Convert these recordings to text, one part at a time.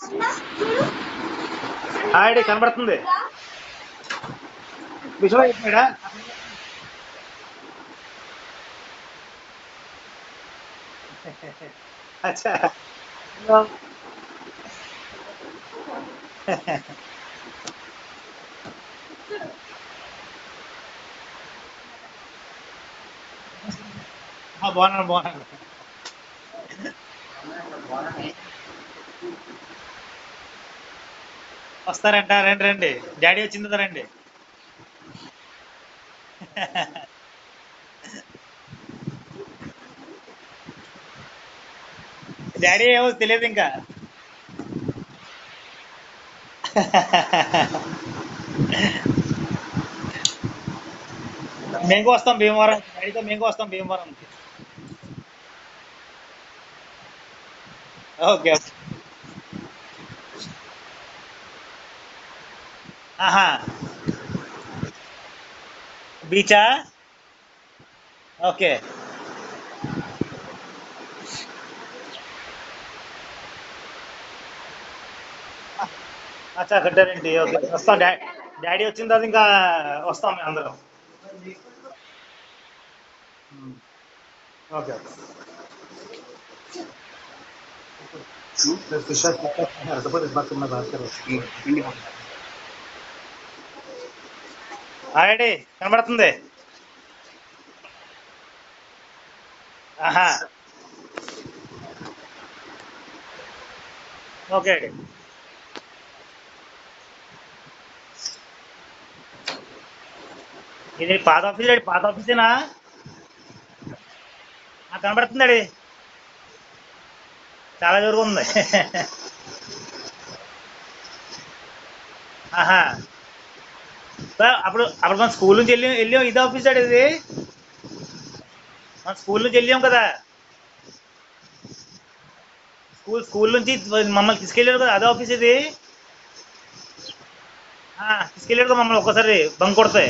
ఆడి కనబడుతుంది విషయం అయిపోయాడా అచ్చా ఆ, బాగున్నాను బాగున్నాను వస్తారంట రండి రండి డాడీ వచ్చింది రండి డాడీ ఏమో తెలియదు ఇంకా మేము వస్తాం భీమవరం డాడీతో మేము వస్తాం భీమవరం ఓకే ఓకే. ఆహా బీచా ఓకే అచ్చా కట్టారండి ఓకే వస్తాం డా డాడీ వచ్చిన తర్వాత ఇంకా వస్తాం మేము అందరం ఉమ్. ఓకే ఓకే ఆల్రెడీ కనబడుతుంది ఆహా ఓకే అండి ఇది పాత ఆఫీస్ అండి పాత ఆఫీసేనా ఆ, కనబడుతుందండి చాలా దూరం ఉంది ఆహా సార్ అప్పుడు అప్పుడు మన స్కూల్ నుంచి వెళ్ళి వెళ్ళాం ఇది ఆఫీస్ అండి ఇది మన స్కూల్ నుంచి వెళ్ళాం కదా స్కూల్ స్కూల్ నుంచి మమ్మల్ని తీసుకెళ్ళారు కదా అదే ఆఫీస్ ఇది ఆ, తీసుకెళ్ళారు కదా మమ్మల్ని ఒక్కసారి బంక్ కొడితే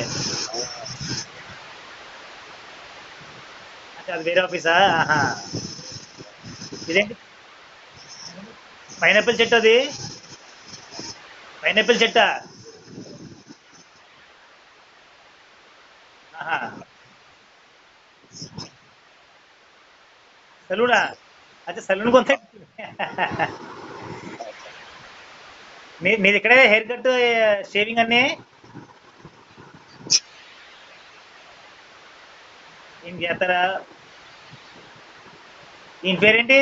అంటే అది వేరే ఆఫీసా ఆహా ఇదేంటి పైనాపిల్ చెట్టు అది పైనాపిల్ చెట్టా ఆహా సలూనా అచ్చా సలూన్ కొంత మీ మీది ఇక్కడే హెయిర్ కట్ షేవింగ్ అన్ని ఏం చేస్తారా ఈయన పేరేంటి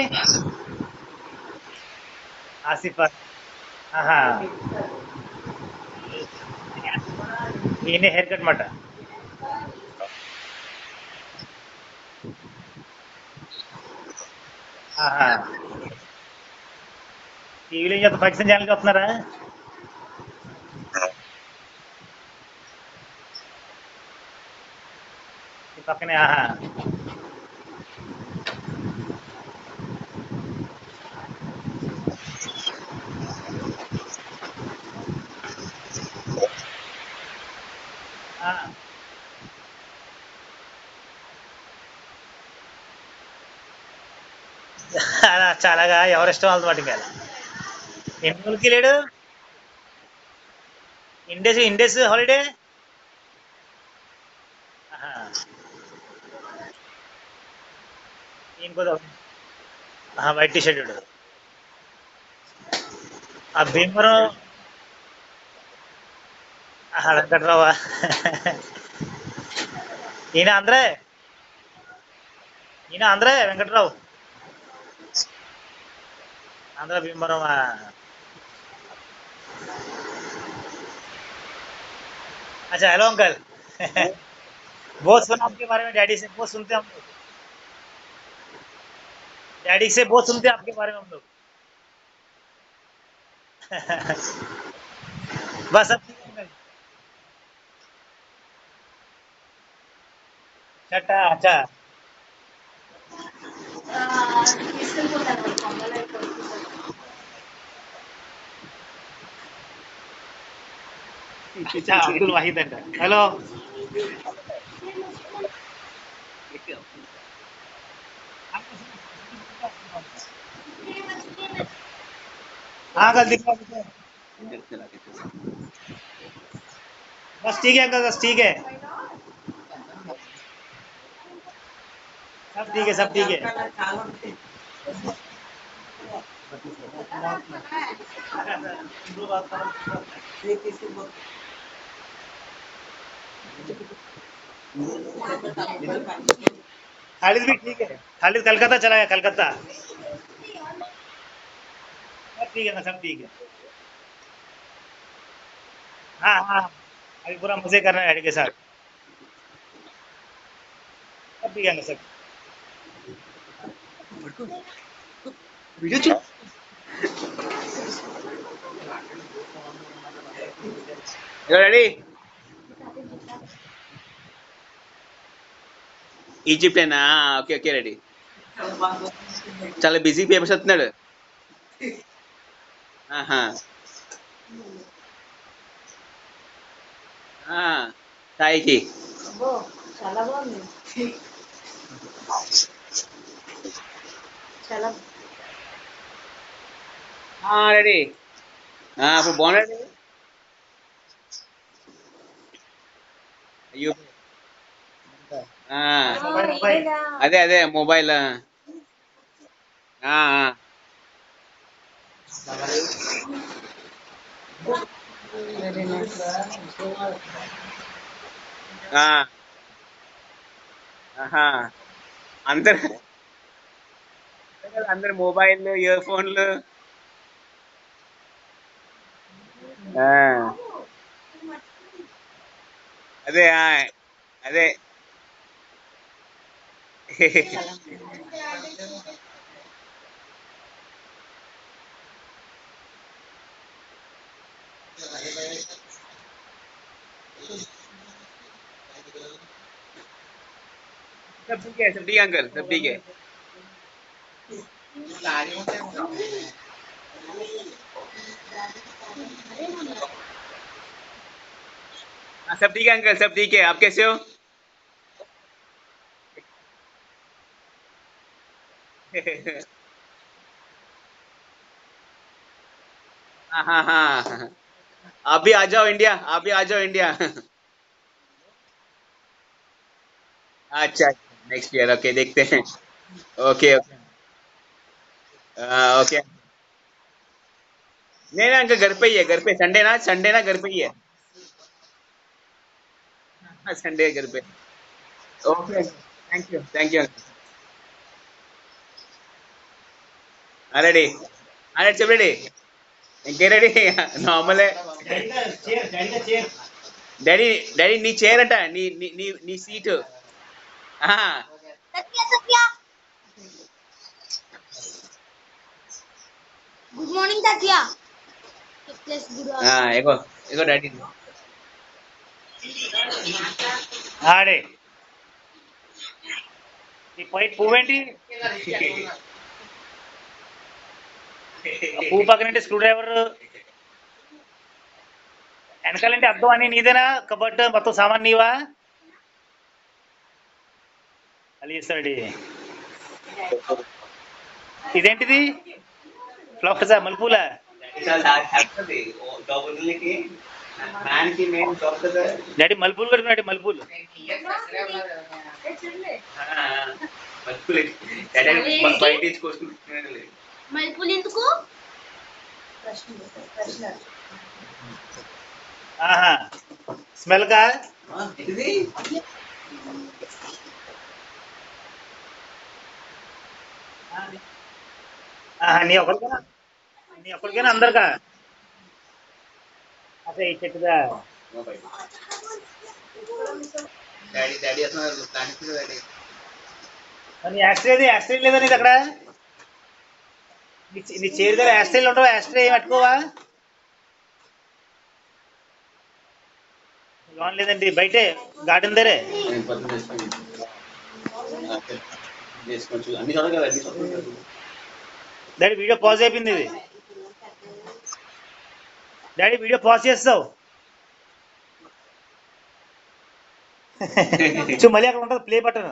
ఆసిఫా ఆహా ఈయన హెయిర్ కట్ మాట ఆహా టీవీలో ఏం చేస్తారు పాకిస్తాన్ ఛానల్కి వస్తున్నారా ఈ పక్కనే ఆహా ఆ. అలా చాలాగా ఎవరిష్టం వాళ్ళది మాట ఇంకా ఎన్ని రోజులకి లేడు ఇండేస్ ఇండేస్ హాలిడే ఆహా. ఈయన కూడా ఆహా, వైట్ టీ షర్ట్ ఆ భీమవరం ఆహా, వెంకట్రావా ఈయన ఆంధ్రే ఈయన ఆంధ్రే వెంకట్రావు आंध्र भीमवरम अच्छा हेलो अंकल बहुत सुना आपके बारे में डैडी से बहुत सुनते हैं हम लोग डैडी से बहुत सुनते हैं आपके बारे में हम लोग बस अब ठीक है अंकल छठा अच्छा अच्छा अब्दुल वाहिद अंकल हेलो हाँ कल दिखा बस ठीक है अंकल बस ठीक है सब ठीक है सब ठीक है खालिद भी ठीक है खालिद कलकत्ता चला गया कलकत्ता सब ठीक है ना सब ठीक है हाँ हाँ अभी पूरा मजे कर रहे हैं डैडी के साथ सब ठीक है ना सब वीडियो चल రెడీ ఈజిప్టేనా ఓకే ఓకే రెడీ చాలా బిజీ పేపర్స్ వస్తున్నాడు ఆహా ఆ, సాయికి అబ్బో చాలా బాగుంది చాలా రెడీ ఇప్పుడు బాగున్నాడు అయ్యో ఆ, మొబైల్, ఆ, మొబైల్. ఇదేనా? అదే అదే మొబైల్ ఆ, ఆ. ఆ. ఆహా అందరు అందరు మొబైల్ ఇయర్ ఫోన్లు ఆ. అదే ఆ, అదే सब ठीक है सब ठीक है अंकल सब ठीक है हाँ, सब ठीक है अंकल सब ठीक है आप कैसे हो हाँ हाँ हाँ आप भी आ जाओ इंडिया आप भी आ जाओ इंडिया अच्छा नेक्स्ट ईयर ओके देखते हैं ओके ओके हाँ, ओके नहीं ना अंकल घर पे ही है घर पे संडे ना संडे ना घर पे ही है हाँ, संडे घर पे okay thank you thank you ready అరే చెప్పండి ఇంకే రెడీ నార్మలే डैडी का चेयर डैडी का चेयर డాడీ డాడీ నీ చైర్ అంట నీ నీ నీ నీ seat Satya Satya good morning Satya plus good ఎగో ఎగో డాడీ ఆడే ఈ పై పువ్వేంటి ఆ పువ్వు పక్కనంటే స్క్రూ డ్రైవర్ వెనకాలంటే అద్దం అని నీదేనా కబట్ మొత్తం సామాన్ నీవా అది చేస్తాడు ఇదేంటిది ఫ్లవర్సా మలుపుల మ్యాన్ కి మెయిన్ జాబ్ కదా డాడీ మలుపులు కడుకున్నాడు మలుపులు మర్చిపోలేదు డాడీ బయట తీసుకొచ్చుకుంటున్నాడు మలుపులు ఎందుకు ఆహా స్మెల్ కా ఇది ఆహా నీ ఒకరికేనా నీ ఒకరికేనా అందరికా అదే ఈ చెట్టుదా డాడీ డాడీ అసలు ప్లాన్ డాడీ నీ యాస్ట్రే ఏది యాస్ట్రే లేదా నీది అక్కడ నీ చే- నీ చేరు దగ్గర యాస్ట్రేలు ఉండవు యాస్ట్రే ఏం పట్టుకోవా లోన్ లేదండి బయటే గార్డెన్ దగ్గరే నేను పొద్దున్న చేసుకొని చేసుకోవచ్చు అన్ని చోట్ల కదా అన్ని చోట్ల కదా. డాడీ వీడియో పాజ్ అయిపోయింది ఇది డాడీ వీడియో పాజ్ చేస్తావు చూ మళ్ళీ అక్కడ ఉంటుంది ప్లే బటన్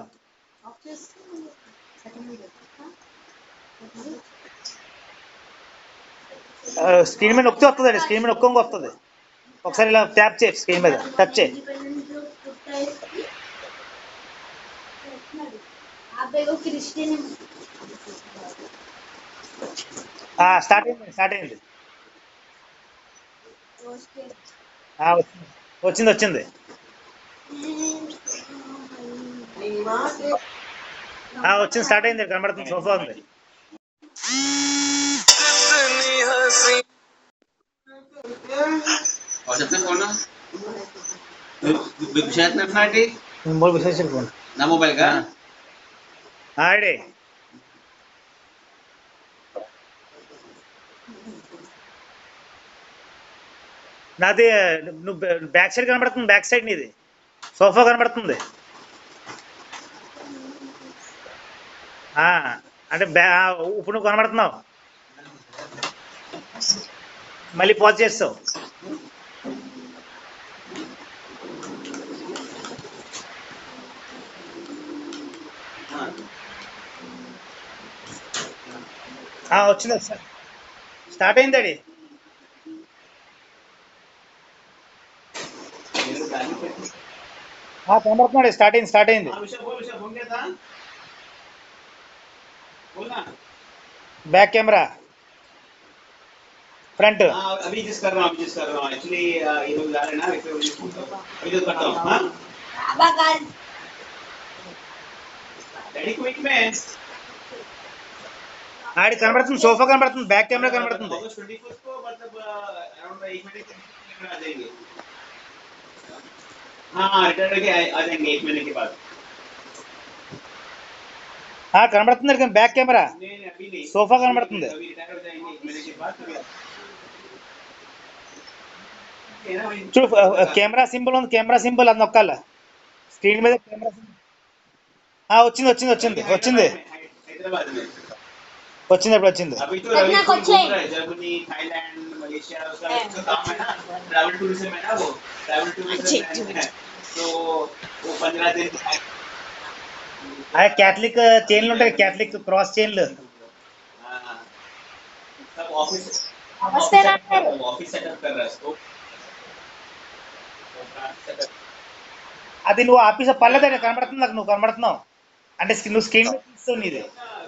స్క్రీన్ మీద నొక్కితే వస్తుంది స్క్రీన్ మీద నొక్కంగా వస్తుంది ఒకసారి ఇలా ట్యాప్ చేయి స్క్రీన్ మీద టచ్ చేయి అబ్బాయి ఒక క్రిస్టియన్ స్టార్ట్ అయింది స్టార్ట్ అయింది ఆ, వచ్చింది. వచ్చింది వచ్చింది ఆ, వచ్చింది స్టార్ట్ అయింది కనబడుతుంది సోఫా ఉంది और सबसे फोन విషయాన్ని మూడు విశేషాలు ఫోన్ నా మొబైల్ గా ఆడే నాది నువ్వు బ్యాక్ సైడ్ కనబడుతుంది బ్యాక్ సైడ్ నీది సోఫా కనబడుతుంది ఆ, అంటే బ్యా ఇప్పుడు నువ్వు కనబడుతున్నావు మళ్ళీ పాజ్ చేస్తావు ఆ, వచ్చింది వచ్చింది స్టార్ట్ అయింది అడి ఆ, కనబడుతున్నాడు స్టార్ట్ అయింది స్టార్ట్ అయింది బ్యాక్ కెమెరా फ्रंट हाँ, अभी जिस कर रहा हूँ अभी जिस कर रहा हूँ एक्चुअली ये लोग जा रहे हैं ना इसलिए मुझे फोन कर अभी जो करता हूँ हाँ బాగా डैडी को एक में ఆడి కనబడుతుంది సోఫా కనబడుతుంది బ్యాక్ కెమెరా కనబడుతుంది अगस्त ट्वेंटी फर्स्ट को मतलब अराउंड एक महीने के आ जाएंगे हाँ रिटर्न के आ जाएंगे एक महीने के बाद ఆ కనబడుతుంది అడిగాను బ్యాక్ కెమెరా नहीं नहीं अभी नहीं सोफा కనబడుతుంది. अभी रिटायर हो जाएंगे एक महीने के बाद तभी ये ना वही- చూడు కెమెరా సింబల్ ఉంది కెమెరా సింబల్ అది నొక్కాల స్క్రీన్ మీద కెమెరా సింబల్ ఆ వచ్చింది వచ్చింది వచ్చింది వచ్చింది हैदराबाद में వచ్చింది ఇప్పుడు వచ్చింది अभी तो पटना रवि को घूम चाहिए। रहा है जर्मनी थाईलैंड मलेशिया उसका है। उसका काम है ना ट्रैवल टूरिज्म है ना वो ट्रैवल अच्छी, टूरिज्म अच्छी, है तो वो पंद्रह दिन ఆ క్యాథలిక్ చైన్లు ఉంటాయి క్యాథలిక్ క్రాస్ చైన్లు हाँ, सब ऑफिस नमस्ते डॉक्टर। ऑफिस सेटअप कर रहा है तो అది నువ్వు ఆఫీస్ పర్లేదండి కనబడుతుంది నాకు నువ్వు కనబడుతున్నావు అంటే స్క్రీన్- నువ్వు స్క్రీన్ మీద తీస్తావు నీది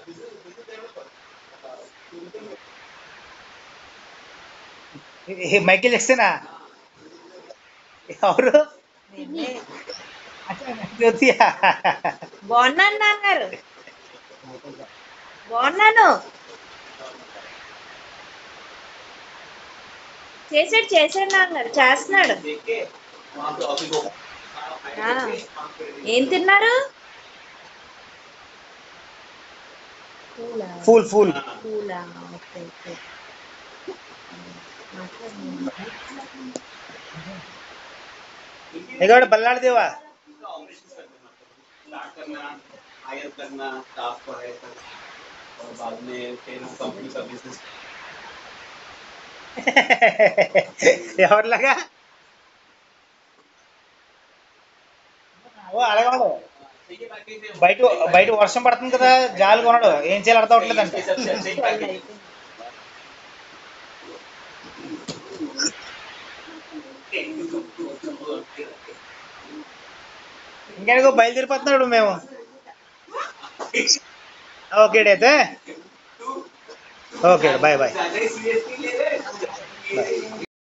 ఏ- మైకేల్ జక్సనా ఎవరు అచ్చా, జ్యోతియా బాగున్నాను నాన్నగారు బాగున్నాను చేసాడు చేసాడు నాన్నగారు చేస్తున్నాడు देख के वहाँ पे ऑफिस हो हाँ। ఏం తిన్నారు పూలా ఫూల్ ఫూల్ పూలా ఓకే ఓకే ఎగవాడు బల్లాడిదేవా स्टार्ट करना हायर करना स्टाफ को हायर करना और बाद में फिर कंपनी का बिजनेस ఎవరిలాగా ఓ అలాగే ठीक है बाकी से బయట బయట వర్షం పడుతుంది కదా జాలు కొనడు ఏం చేయాలి అర్థం అవట్లేదంట इसके सबसे अच्छे पैकेज ఇంకెనకో బయలుదేరిపోతున్నాడు మేము ఓకే అయితే ఓకే బాయ్ బాయ్ ज्यादा ही सीरियसली ले रहे हैं